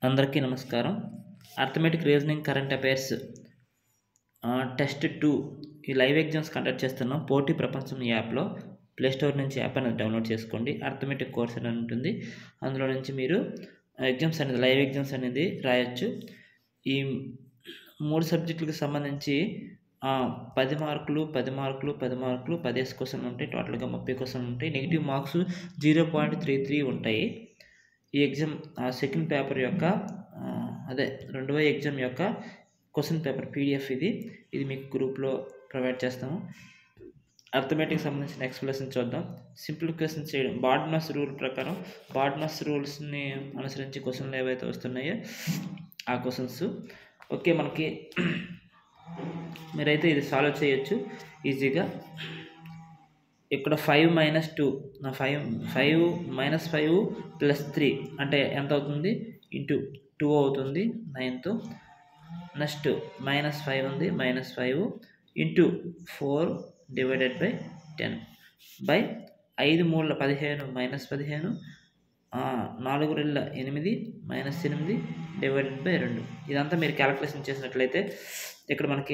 అందరికీ నమస్కారం arithmetic reasoning current affairs test two ఈ లైవ్ ఎగ్జామ్స్ కండక్ట్ చేస్తున్నాం పోటీ ప్రపంచం ఈ యాప్లో ప్లేస్టోర్ నుంచి యాప్ అనేది డౌన్లోడ్ చేసుకోండి అర్థమెటిక్ కోర్స్ అని ఉంటుంది అందులో నుంచి మీరు ఎగ్జామ్స్ అనేది లైవ్ ఎగ్జామ్స్ అనేది రాయొచ్చు ఈ మూడు సబ్జెక్టులకు సంబంధించి ఆ, పది మార్కులు పది మార్కులు పది మార్కులు పదేసి క్వశ్చన్లు ఉంటాయి టోటల్గా ముప్పై క్వశ్చన్లు ఉంటాయి negative marks zero point three three ఉంటాయి ఈ ఎగ్జామ్ ఆ సెకండ్ పేపర్ యొక్క ఆ, అదే రెండవ ఎగ్జామ్ యొక్క క్వశ్చన్ పేపర్ పీడిఎఫ్ ఇది ఇది మీకు గ్రూప్లో ప్రొవైడ్ చేస్తాము అర్థమెటిక్ సంబంధించిన ఎక్స్ప్లెనేషన్ చూద్దాం సింపుల్ క్వశ్చన్ చేయడం బాడ్మస్ రూల్ ప్రకారం బాడ్మస్ రూల్స్ని అనుసరించి క్వశ్చన్లు ఏవైతే వస్తున్నాయో ఆ క్వశ్చన్స్ ఓకే మనకి మీరైతే ఇది సాల్వ్ చేయొచ్చు ఈజీగా ఇక్కడ five minus two five five minus five plus three అంటే ఎంత అవుతుంది ఇంటూ టూ అవుతుంది నైన్త్ నెక్స్ట్ మైనస్ ఫైవ్ ఉంది minus five into four divided by ten by ఐదు మూడుల పదిహేను మైనస్ పదిహేను ఆ, నాలుగు రెళ్ళ ఎనిమిది మైనస్ ఎనిమిది డివైడెడ్ బై రెండు ఇదంతా మీరు క్యాలిక్యులేషన్ చేసినట్లయితే ఇక్కడ మనకి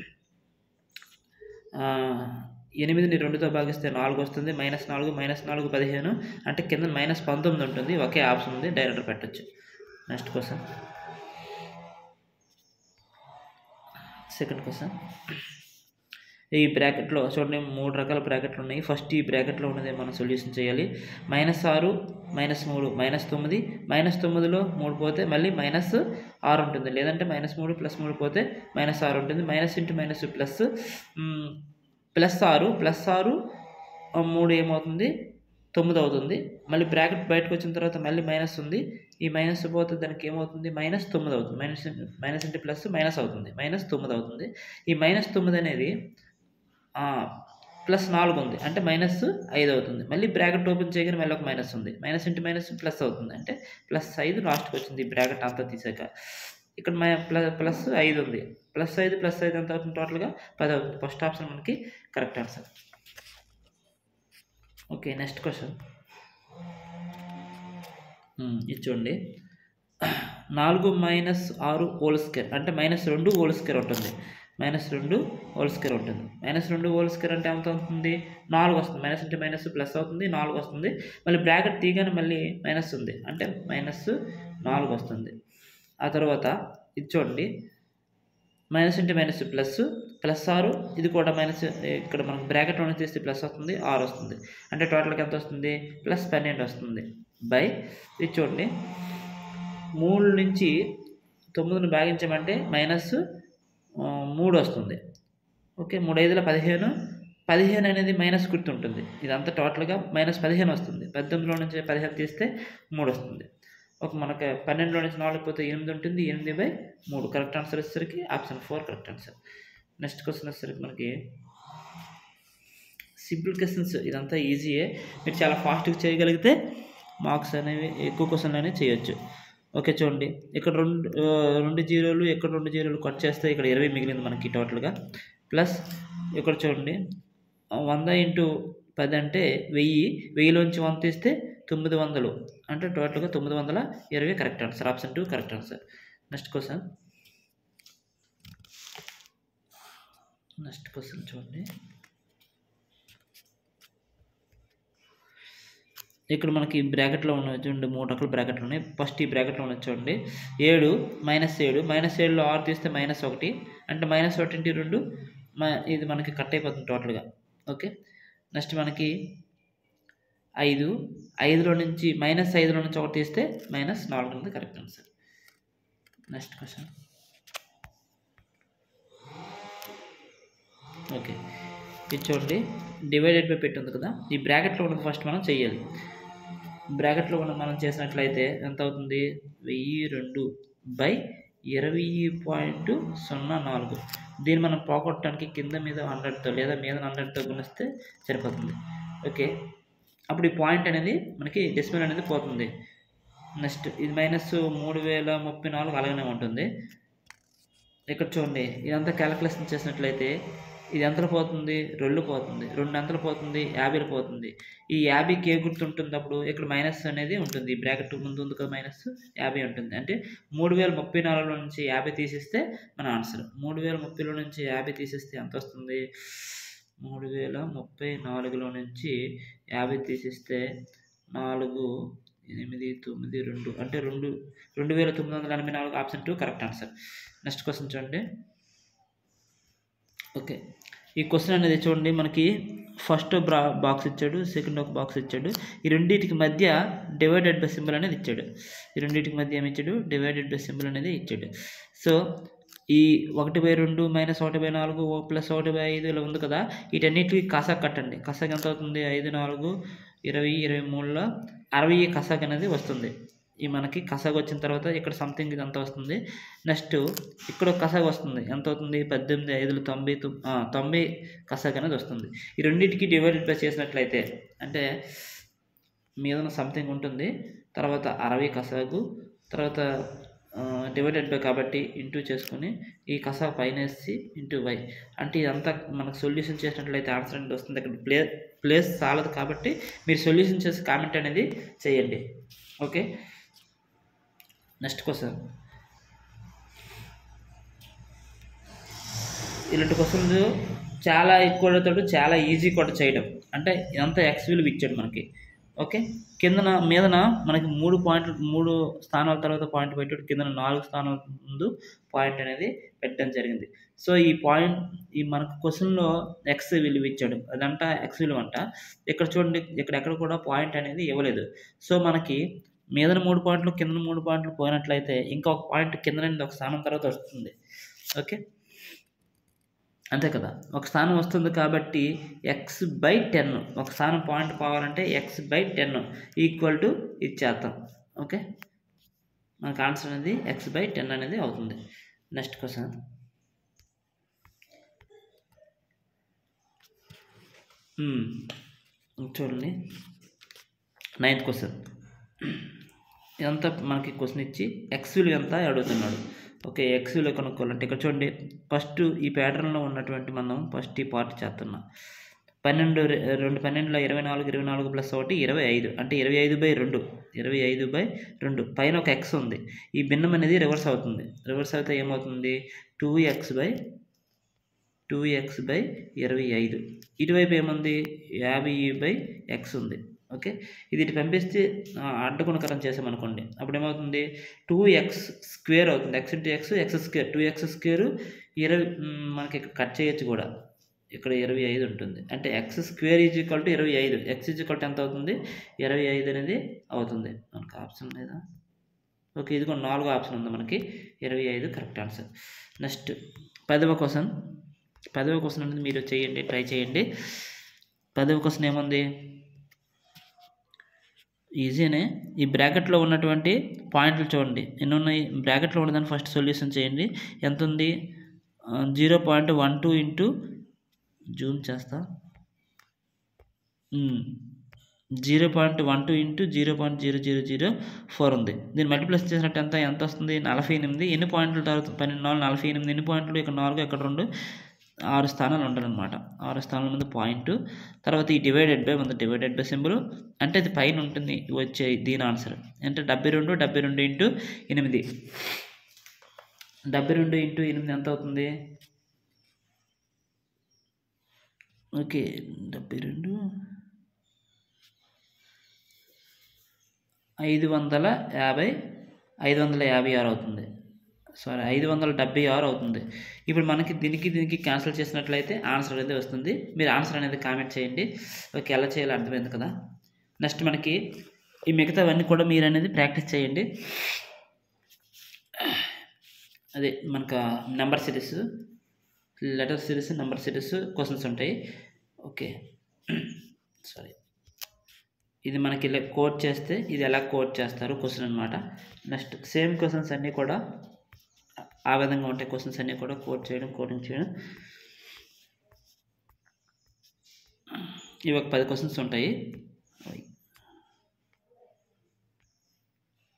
ఆ, ఎనిమిదిని రెండుతో భాగిస్తే నాలుగు వస్తుంది మైనస్ నాలుగు మైనస్ నాలుగు పదిహేను అంటే కింద మైనస్ పంతొమ్మిది ఉంటుంది ఒకే ఆప్షన్ ఉంది డైరెక్ట్ పెట్టచ్చు నెక్స్ట్ క్వశ్చన్ సెకండ్ క్వశ్చన్ ఈ బ్రాకెట్లో చూడండి మూడు రకాల బ్రాకెట్లు ఉన్నాయి ఫస్ట్ ఈ బ్రాకెట్లో ఉన్నది మనం సొల్యూషన్ చేయాలి మైనస్ ఆరు మైనస్ మూడు మైనస్ తొమ్మిది మైనస్ తొమ్మిదిలో మూడు పోతే మళ్ళీ మైనస్ ఆరు ఉంటుంది లేదంటే మైనస్ మూడు ప్లస్ మూడు పోతే మైనస్ ఆరు ఉంటుంది minus into minus plus hmm, plus ఆరు ప్లస్ ఆరు ఆ, మూడు ఏమవుతుంది తొమ్మిది అవుతుంది మళ్ళీ బ్రాకెట్ బయటకు వచ్చిన తర్వాత మళ్ళీ మైనస్ ఉంది ఈ మైనస్ పోతే దానికి ఏమవుతుంది మైనస్ తొమ్మిది అవుతుంది minus minus into plus minus అవుతుంది మైనస్ తొమ్మిది అవుతుంది ఈ మైనస్ తొమ్మిది అనేది ఆ, ప్లస్ నాలుగు ఉంది అంటే మైనస్ ఐదు అవుతుంది మళ్ళీ బ్రాకెట్ ఓపెన్ చేయగానే మళ్ళీ ఒక మైనస్ ఉంది మైనస్ ఇంటూ మైనస్ ప్లస్ అవుతుంది అంటే ప్లస్ ఐదు లాస్ట్కి వచ్చింది ఈ బ్రాకెట్ అంతా తీసాక ఇక్కడ మై ప్లస్ ప్లస్ ఐదు ఉంది ప్లస్ ఐదు ప్లస్ ఐదు ఎంత అవుతుంది టోటల్గా పది అవుతుంది ఫస్ట్ ఆప్షన్ మనకి correct answer okay next question ఇది చూడండి నాలుగు మైనస్ ఆరు హోల్ స్క్వేర్ అంటే మైనస్ రెండు హోల్ స్క్వేర్ ఉంటుంది మైనస్ రెండు హోల్ స్క్వేర్ ఉంటుంది మైనస్ రెండు హోల్ స్క్వేర్ అంటే ఎంత అవుతుంది నాలుగు వస్తుంది మైనస్ అంటే మైనస్ ప్లస్ అవుతుంది నాలుగు వస్తుంది మళ్ళీ బ్రాకెట్ తీయగానే మళ్ళీ మైనస్ ఉంది అంటే మైనస్ నాలుగు వస్తుంది ఆ తర్వాత ఇది చూడండి minus into minus plus plus ఆరు ఇది కూడా మైనస్ ఇక్కడ మనకు బ్రాకెట్ ఉన్న తీస్తే ప్లస్ వస్తుంది ఆరు వస్తుంది అంటే టోటల్కి ఎంత వస్తుంది ప్లస్ పన్నెండు వస్తుంది బై ఇది చూడండి మూడు నుంచి తొమ్మిదిని భాగించమంటే మైనస్ ఆ, మూడు వస్తుంది ఓకే మూడు ఐదుల పదిహేను పదిహేను అనేది మైనస్ గుర్తుంటుంది ఇదంతా టోటల్గా మైనస్ పదిహేను వస్తుంది పద్దెనిమిదిలో నుంచి పదిహేను తీస్తే మూడు వస్తుంది ఒక మనకి పన్నెండులో నుంచి నాలుగు పోతే ఎనిమిది ఉంటుంది ఎనిమిది బై మూడు కరెక్ట్ ఆన్సర్ వచ్చేసరికి option four correct answer next question వచ్చేసరికి మనకి సింపుల్ క్వశ్చన్స్ ఇదంతా ఈజీయే మీరు చాలా ఫాస్ట్గా చేయగలిగితే మార్క్స్ అనేవి ఎక్కువ క్వశ్చన్లు అనేవి చేయొచ్చు ఓకే చూడండి ఇక్కడ రెండు ఆ, రెండు జీరోలు ఇక్కడ రెండు జీరోలు కట్ చేస్తే ఇక్కడ ఇరవై మిగిలింది మనకి టోటల్గా ప్లస్ ఇక్కడ చూడండి ఆ, వంద ఇంటూ పది అంటే వెయ్యి వెయ్యిలోంచి వంద తీస్తే తొమ్మిది వందలు అంటే టోటల్గా తొమ్మిది వందల ఇరవై correct answer option two correct answer next question next question చూడండి ఇక్కడ మనకి బ్రాకెట్లో ఉన్న చూడండి మూడు రకాల బ్రాకెట్లు ఉన్నాయి ఫస్ట్ ఈ బ్రాకెట్లో ఉన్నది చూడండి ఏడు మైనస్ ఏడు మైనస్ ఏడులో ఆరు తీస్తే మైనస్ ఒకటి అంటే మైనస్ ఒకటి ఇంటి రెండు మ- ఇది మనకి కట్ అయిపోతుంది టోటల్గా ఓకే నెక్స్ట్ మనకి ఐదు ఐదులో నుంచి మైనస్ ఐదులో నుంచి ఒకటి తీస్తే మైనస్ నాలుగు ఉంది correct answer next question okay ఇది చూడండి డివైడెడ్ బై పెట్టి ఉంది కదా ఈ బ్రాకెట్లో ఉన్నది ఫస్ట్ మనం చెయ్యాలి బ్రాకెట్లో ఉన్న మనం చేసినట్లయితే ఎంత అవుతుంది వెయ్యి రెండు బై ఇరవై పాయింట్ సున్నా నాలుగు దీన్ని మనం పోగొట్టడానికి కింద మీద హండ్రెడ్తో లేదా మీద హండ్రెడ్తో గుణిస్తే సరిపోతుంది ఓకే అప్పుడు ఈ పాయింట్ అనేది మనకి డెసిమల్ అనేది పోతుంది నెక్స్ట్ ఇది మైనస్ మూడు వేల ముప్పై నాలుగు అలాగనే ఉంటుంది ఇక్కడ చూడండి ఇదంతా క్యాలిక్యులేషన్ చేసినట్లయితే ఇది ఎంతలో పోతుంది రెండు పోతుంది రెండు ఎంతలు పోతుంది యాభైలు పోతుంది ఈ యాభైకి ఏ గుర్తు ఉంటుంది అప్పుడు ఇక్కడ మైనస్ అనేది ఉంటుంది ఈ బ్రాకెట్ ముందు ఉంది కదా మైనస్ యాభై ఉంటుంది అంటే మూడు వేల ముప్పై నాలుగులో నుంచి యాభై తీసిస్తే మన ఆన్సర్ మూడు వేల ముప్పైలో నుంచి యాభై తీసిస్తే ఎంత వస్తుంది మూడు వేల ముప్పై నాలుగులో నుంచి యాభై తీసిస్తే నాలుగు ఎనిమిది తొమ్మిది రెండు అంటే రెండు రెండు వేల తొమ్మిది వందల ఎనభై నాలుగు option two correct answer next question చూడండి ఓకే ఈ క్వశ్చన్ అనేది చూడండి మనకి ఫస్ట్ బ్రా బాక్స్ ఇచ్చాడు సెకండ్ ఒక బాక్స్ ఇచ్చాడు ఈ రెండింటికి మధ్య డివైడెడ్ బై సింబల్ అనేది ఇచ్చాడు ఈ రెండింటికి మధ్య ఏమి ఇచ్చాడు డివైడెడ్ బై సింబల్ అనేది ఇచ్చాడు సో ఈ ఒకటి బై రెండు మైనస్ ఒకటి బై నాలుగు ఓ ప్లస్ ఒకటి బై ఐదు ఇలా ఉంది కదా వీటన్నిటికి కసాక్ కట్టండి కసాక్ ఎంత అవుతుంది ఐదు నాలుగు ఇరవై ఇరవై మూడులో అరవై కసాక్ అనేది వస్తుంది ఈ మనకి కసాగ్ వచ్చిన తర్వాత ఇక్కడ సంథింగ్ ఇదంతా వస్తుంది నెక్స్ట్ ఇక్కడ ఒక కసాగ్ వస్తుంది ఎంత అవుతుంది పద్దెనిమిది ఐదులు తొంభై తొమ్- ఆ, తొంభై కసాగ్ అనేది వస్తుంది ఈ రెండింటికి డివైడెడ్ బై చేసినట్లయితే అంటే మీద సంథింగ్ ఉంటుంది తర్వాత అరవై కసాగు తర్వాత డివైడెడ్ బై కాబట్టి ఇంటూ చేసుకొని ఈ కసా పైన వేసి ఇంటూ వై అంటే ఇదంతా మనకు సొల్యూషన్ చేసినట్లయితే ఆన్సర్ అనేది వస్తుంది అక్కడ ప్లే ప్లేస్ చాలదు కాబట్టి మీరు సొల్యూషన్ చేసి కామెంట్ అనేది చేయండి ఓకే నెక్స్ట్ క్వశ్చన్ ఇలాంటి క్వశ్చన్స్ చాలా ఎక్కువతో చాలా ఈజీ కూడా చేయడం అంటే ఇదంతా ఎక్స్ విలువ ఇచ్చాడు మనకి ఓకే కిందన మీదన మనకి మూడు పాయింట్లు మూడు స్థానాల తర్వాత పాయింట్ పెట్టాడు కిందన నాలుగు స్థానాల ముందు పాయింట్ అనేది పెట్టడం జరిగింది సో ఈ పాయింట్ ఈ మనకు క్వశ్చన్లో ఎక్స్ విలువ ఇచ్చాడు అదంట ఎక్స్ విలువ అంట ఇక్కడ చూడండి ఇక్కడ ఎక్కడ కూడా పాయింట్ అనేది ఇవ్వలేదు సో మనకి మీదన మూడు పాయింట్లు కిందన మూడు పాయింట్లు పోయినట్లయితే ఇంకొక పాయింట్ కింద నుండి ఒక స్థానం తర్వాత వస్తుంది ఓకే అంతే కదా ఒక స్థానం వస్తుంది కాబట్టి ఎక్స్ బై టెన్ ఒక స్థానం పాయింట్ పోవాలంటే x by ten equal to ఇచ్చేద్దాం ఓకే మనకు ఆన్సర్ అనేది ఎక్స్ బై టెన్ అనేది అవుతుంది నెక్స్ట్ క్వశ్చన్ చూడండి నైన్త్ క్వశ్చన్ ఇదంతా మనకి క్వశ్చన్ ఇచ్చి ఎక్స్ విలువ ఎంత అడుగుతున్నాడు ఓకే ఎక్స్ విలువ కనుక్కోవాలంటే ఇక్కడ చూడండి ఫస్ట్ ఈ ప్యాటర్న్లో ఉన్నటువంటి మనం ఫస్ట్ ఈ పార్ట్ చేస్తున్నాం పన్నెండు రె- రెండు పన్నెండులో ఇరవై నాలుగు ఇరవై నాలుగు ప్లస్ ఒకటి ఇరవై ఐదు అంటే ఇరవై ఐదు బై రెండు ఇరవై ఐదు బై రెండు పైన ఒక ఎక్స్ ఉంది ఈ భిన్నం అనేది రివర్స్ అవుతుంది రివర్స్ అయితే ఏమవుతుంది two x by two x by ఇరవై ఐదు ఇటువైపు ఏముంది యాభై బై ఎక్స్ ఉంది ఓకే ఇది ఇటు పంపిస్తే ఆ, అడ్డగుణకరం చేసామనుకోండి అప్పుడు ఏమవుతుంది టూ ఎక్స్ స్క్వేర్ అవుతుంది x into x x square two x square ఇరవై మ్, మనకి ఇక్కడ కట్ చేయొచ్చు కూడా ఇక్కడ ఇరవై ఐదు ఉంటుంది అంటే x square is equal to ఇరవై ఐదు ఎక్స్ ఈజ్ ఈక్వల్ టు ఎంత అవుతుంది ఇరవై ఐదు అనేది అవుతుంది మనకు ఆప్షన్ లేదా ఓకే ఇది కూడా నాలుగో ఆప్షన్ ఉంది మనకి ఇరవై ఐదు కరెక్ట్ ఆన్సర్ నెక్స్ట్ పదవ క్వశ్చన్ పదవ క్వశ్చన్ అనేది మీరు చేయండి ట్రై చేయండి పదవ క్వశ్చన్ ఏముంది ఈజీనే ఈ బ్రాకెట్లో ఉన్నటువంటి పాయింట్లు చూడండి ఎన్ని ఉన్నాయి బ్రాకెట్లో ఉన్నదాన్ని ఫస్ట్ సొల్యూషన్ చేయండి ఎంత ఉంది zero point one two into zoom చేస్తా zero point one two into zero point zero zero zero four ఉంది దీన్ని మల్టిప్లస్ చేసినట్టు ఎంత ఎంత వస్తుంది నలభై ఎనిమిది ఎన్ని పాయింట్లు తర్వాత పన్నెండు నాలుగు నలభై ఎనిమిది ఎన్ని పాయింట్లు ఇక్కడ నాలుగు ఇక్కడ రెండు ఆరు స్థానాలు ఉండాలన్నమాట ఆరు స్థానాల ముందు పాయింట్ తర్వాత ఈ డివైడెడ్ బై ఉంది డివైడెడ్ బై సింబల్ అంటే అది పైన ఉంటుంది వచ్చే దీని ఆన్సర్ అంటే డెబ్బై రెండు డెబ్బై రెండు ఇంటూ ఎనిమిది డెబ్బై రెండు ఇంటూ ఎనిమిది ఎంత అవుతుంది ఓకే డెబ్బై రెండు ఐదు వందల యాభై ఐదు వందల యాభై ఆరు అవుతుంది సారీ ఐదు వందల డెబ్బై ఆరు అవుతుంది ఇప్పుడు మనకి దీనికి దీనికి క్యాన్సిల్ చేసినట్లయితే ఆన్సర్ అనేది వస్తుంది మీరు ఆన్సర్ అనేది కామెంట్ చేయండి ఓకే ఎలా చేయాలో అర్థమైంది కదా నెక్స్ట్ మనకి ఈ మిగతావన్నీ కూడా మీరు అనేది ప్రాక్టీస్ చేయండి అదే మనకు number series letter series number series questions ఉంటాయి ఓకే సారీ ఇది మనకి ఇలా కోడ్ చేస్తే ఇది ఎలా కోడ్ చేస్తారు క్వశ్చన్ అనమాట నెక్స్ట్ సేమ్ క్వశ్చన్స్ అన్నీ కూడా ఆ విధంగా ఉంటాయి క్వశ్చన్స్ అన్నీ కూడా కోడ్ చేయడం కోడింగ్ చేయడం ఇవి ఒక పది క్వశ్చన్స్ ఉంటాయి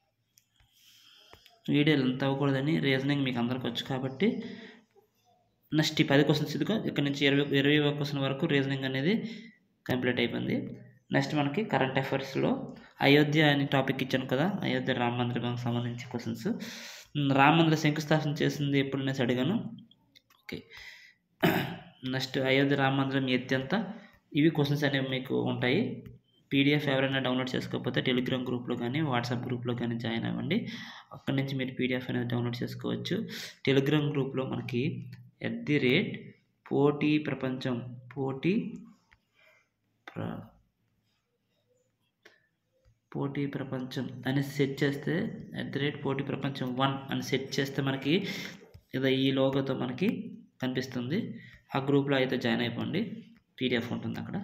వీడియోలు ఎంత అవ్వకూడదని రీజనింగ్ మీకు అందరికి వచ్చు కాబట్టి నెక్స్ట్ ఈ పది క్వశ్చన్స్ ఇదిగో ఇక్కడ నుంచి ఇరవై ఇరవై క్వశ్చన్ వరకు రీజనింగ్ అనేది కంప్లీట్ అయిపోయింది నెక్స్ట్ మనకి కరెంట్ అఫైర్స్లో అయోధ్య అనే టాపిక్ ఇచ్చాను కదా అయోధ్య రామ మందిరం సంబంధించి క్వశ్చన్స్ రామ మందిర శంకుస్థాపన చేసింది ఎప్పుడు నేను అడిగాను ఓకే నెక్స్ట్ అయోధ్య రామ మందిరం ఎత్తి ఎంత ఇవి క్వశ్చన్స్ అనేవి మీకు ఉంటాయి పీడిఎఫ్ ఎవరైనా డౌన్లోడ్ చేసుకోకపోతే టెలిగ్రామ్ గ్రూప్లో కానీ వాట్సాప్ గ్రూప్లో కానీ జాయిన్ అవ్వండి అక్కడి నుంచి మీరు పీడిఎఫ్ అనేది డౌన్లోడ్ చేసుకోవచ్చు టెలిగ్రామ్ గ్రూప్లో మనకి ఎట్ ది రేట్ పోటీ ప్రపంచం పోటీ ప్ర పోటీ ప్రపంచం అని సెట్ చేస్తే ఎట్ ది రేట్ పోటీ ప్రపంచం వన్ అని సెట్ చేస్తే మనకి ఏదో ఈ లోగోతో మనకి కనిపిస్తుంది ఆ గ్రూప్లో అయితే జాయిన్ అయిపోండి పీడిఎఫ్ ఉంటుంది అక్కడ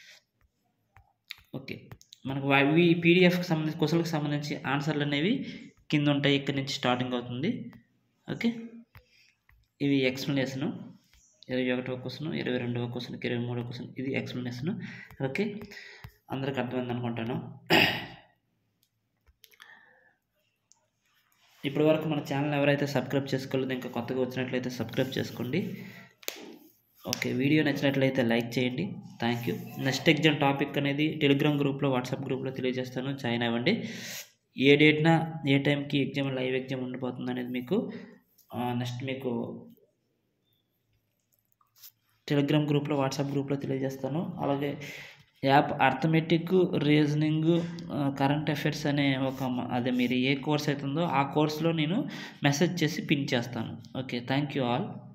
ఓకే మనకు అవి పీడిఎఫ్కి సంబంధించి క్వశ్చన్కి సంబంధించి ఆన్సర్లు అనేవి కింద ఉంటాయి ఇక్కడ నుంచి స్టార్టింగ్ అవుతుంది ఓకే ఇవి ఎక్స్ప్లెనేషను ఇరవై ఒకటవ క్వశ్చన్ ఇరవై రెండవ క్వశ్చన్ ఇరవై మూడవ క్వశ్చన్ ఇది ఎక్స్ప్లెనేషన్ ఓకే అందరికి అర్థమైంది అనుకుంటాను ఇప్పటి వరకు మన ఛానల్ ఎవరైతే సబ్స్క్రైబ్ చేసుకోలేదో ఇంకా కొత్తగా వచ్చినట్లయితే సబ్స్క్రైబ్ చేసుకోండి ఓకే వీడియో నచ్చినట్లయితే లైక్ చేయండి thank you next exam topic అనేది టెలిగ్రామ్ గ్రూప్లో వాట్సాప్ గ్రూప్లో తెలియజేస్తాను జాయిన్ అవ్వండి ఏ డేట్న ఏ టైంకి ఎగ్జామ్ లైవ్ ఎగ్జామ్ ఉండిపోతుంది అనేది మీకు నెక్స్ట్ మీకు టెలిగ్రామ్ గ్రూప్లో వాట్సాప్ గ్రూప్లో తెలియజేస్తాను అలాగే app arithmetic reasoning current affairs అనే ఒక మ- అదే మీరు ఏ కోర్స్ అవుతుందో ఆ కోర్స్లో నేను మెసేజ్ చేసి పిన్ చేస్తాను ఓకే థ్యాంక్ యూ ఆల్